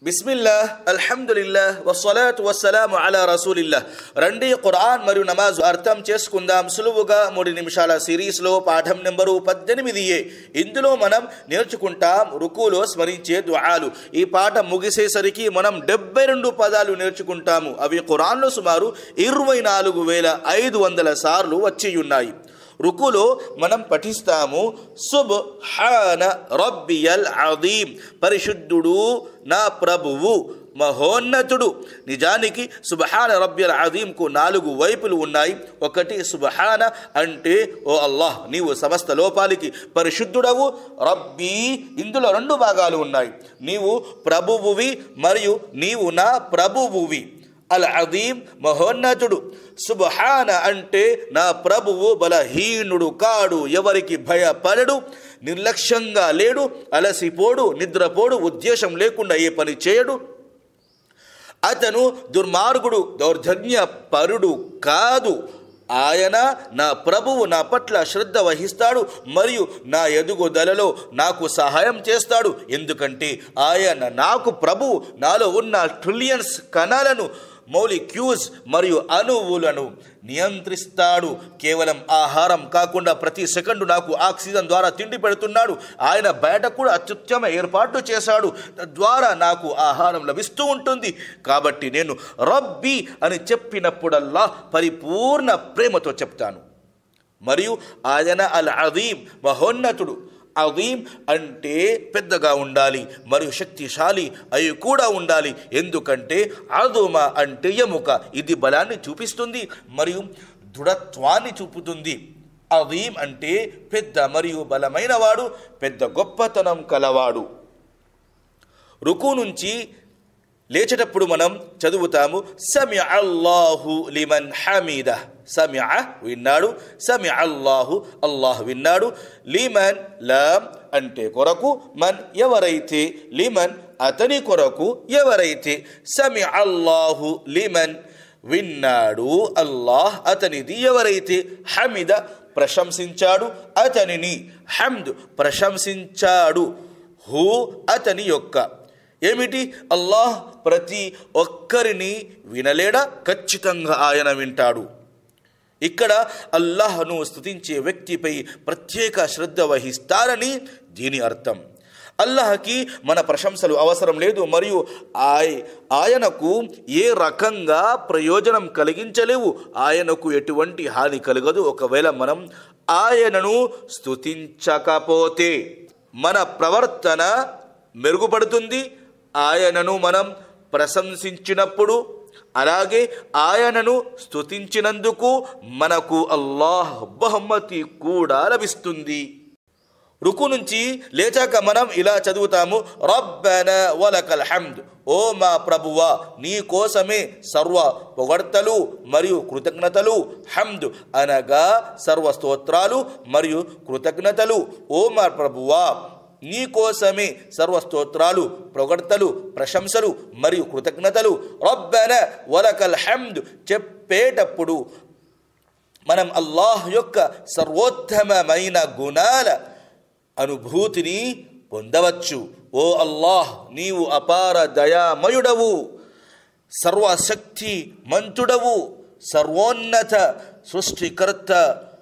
బిస్మిల్లా అల్హమ్దులిల్లా వస్సలాతు వస్సలాము అలా రసూలిల్లా రండి ఖురాన్ మరియు నమాజ్ అర్థం చేసుకుందాం సులువుగా మూడు నిమిషాల సిరీస్లో పాఠం నెంబరు పద్దెనిమిది ఏ ఇందులో మనం నేర్చుకుంటాం రుకులో స్మరించే దుఆలు ఈ పాఠం ముగిసేసరికి మనం డెబ్బై రెండు పదాలు నేర్చుకుంటాము అవి ఖురాన్లో సుమారు ఇరవై నాలుగు వేల ఐదు వందల సార్లు వచ్చి ఉన్నాయి రుకులో మనం పఠిస్తాము సుబ్ హాన రబ్బియల్ అదీం పరిశుద్ధుడు నా ప్రభువు మహోన్నతుడు నిజానికి సుబహాన రబ్బియల్ అదీంకు నాలుగు వైపులు ఉన్నాయి ఒకటి సుబహాన అంటే ఓ అల్లాహ్ నీవు సమస్త లోపాలకి పరిశుద్ధుడవు రబ్బీ ఇందులో రెండు భాగాలు ఉన్నాయి నీవు ప్రభువువి మరియు నీవు నా ప్రభువువి అల్ అదీం మహోన్నతుడు సుబహాన అంటే నా ప్రభువు బలహీనుడు కాడు ఎవరికి భయపడడు నిర్లక్ష్యంగా లేడు అలసిపోడు నిద్రపోడు ఉద్దేశం లేకుండా ఏ పని చేయడు అతను దుర్మార్గుడు దౌర్జన్య పరుడు కాదు ఆయన నా ప్రభువు నా పట్ల శ్రద్ధ వహిస్తాడు మరియు నా ఎదుగుదలలో నాకు సహాయం చేస్తాడు ఎందుకంటే ఆయన నాకు ప్రభువు నాలో ఉన్న ట్రిలియన్స్ కణాలను మౌలిక్యూస్ మరియు అణువులను నియంత్రిస్తాడు కేవలం ఆహారం కాకుండా ప్రతి సెకండు నాకు ఆక్సిజన్ ద్వారా తిండి పెడుతున్నాడు ఆయన బయట కూడా అత్యుత్తమ ఏర్పాటు చేశాడు తద్వారా నాకు ఆహారం లభిస్తూ ఉంటుంది కాబట్టి నేను రబ్బీ అని చెప్పినప్పుడల్లా పరిపూర్ణ ప్రేమతో చెప్తాను మరియు ఆయన అల్ అదీం మహోన్నతుడు అదీం అంటే పెద్దగా ఉండాలి మరియు శక్తిశాలి అవి కూడా ఉండాలి ఎందుకంటే అదుమ అంటే ఎముక ఇది బలాన్ని చూపిస్తుంది మరియు దృఢత్వాన్ని చూపుతుంది అదీం అంటే పెద్ద మరియు బలమైన వాడు పెద్ద గొప్పతనం కలవాడు రుకు నుంచి లేచేటప్పుడు మనం చదువుతాము సమి అల్లాహు లిమన్ హమీద సమి విన్నాడు సమి అల్లాహు అల్లాహ్ విన్నాడు లిమన్ లాం అంటే కొరకు మన్ ఎవరైతే లిమన్ అతని కొరకు ఎవరైతే సమి అల్లాహు లిమన్ విన్నాడు అల్లాహ్ అతనిది ఎవరైతే హమిద ప్రశంసించాడు అతనిని హమ్ద్ ప్రశంసించాడు హూ అతని యొక్క ఏమిటి అల్లాహ్ ప్రతి ఒక్కరిని వినలేడా ఖచ్చితంగా ఆయన వింటాడు ఇక్కడ అల్లాహ్ను స్తుతించే వ్యక్తిపై ప్రత్యేక శ్రద్ధ వహిస్తారని దీని అర్థం అల్లాహకి మన ప్రశంసలు అవసరం లేదు మరియు ఆయ ఆయనకు ఏ రకంగా ప్రయోజనం కలిగించలేవు ఆయనకు ఎటువంటి హాని కలగదు ఒకవేళ మనం ఆయనను స్తుతించకపోతే మన ప్రవర్తన మెరుగుపడుతుంది ఆయనను మనం ప్రశంసించినప్పుడు అలాగే ఆయనను స్తుతించినందుకు మనకు అల్లాహ్ బహుమతి కూడా లభిస్తుంది రుకు నుంచి లేచాక మనం ఇలా చదువుతాము రబ్బన వలకల్ హమ్ద్ ఓ మా ప్రభువా నీ కోసమే సర్వ పొగడ్తలు మరియు కృతజ్ఞతలు హమ్ద్ అనగా సర్వ స్తోత్రాలు మరియు కృతజ్ఞతలు ఓ మా ప్రభువా నీ కోసమే సర్వ స్తోత్రాలు పొగడ్తలు ప్రశంసలు మరియు కృతజ్ఞతలు రబ్బన వలకల్ హమ్ద్ చెప్పేటప్పుడు మనం అల్లాహ్ యొక్క సర్వోత్తమమైన గుణాల అనుభూతిని పొందవచ్చు ఓ అల్లాహ్ నీవు అపార దయామయుడవు సర్వశక్తి మంతుడవు సర్వోన్నత సృష్టికర్త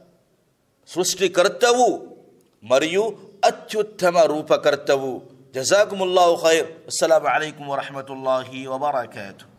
సృష్టికర్తవు మరియు అత్యుత్తమ రూపకర్తవు జజాకుముల్లాహు ఖైర్ అస్సలాము అలైకుం వరహమతుల్లాహి వబర్కాతు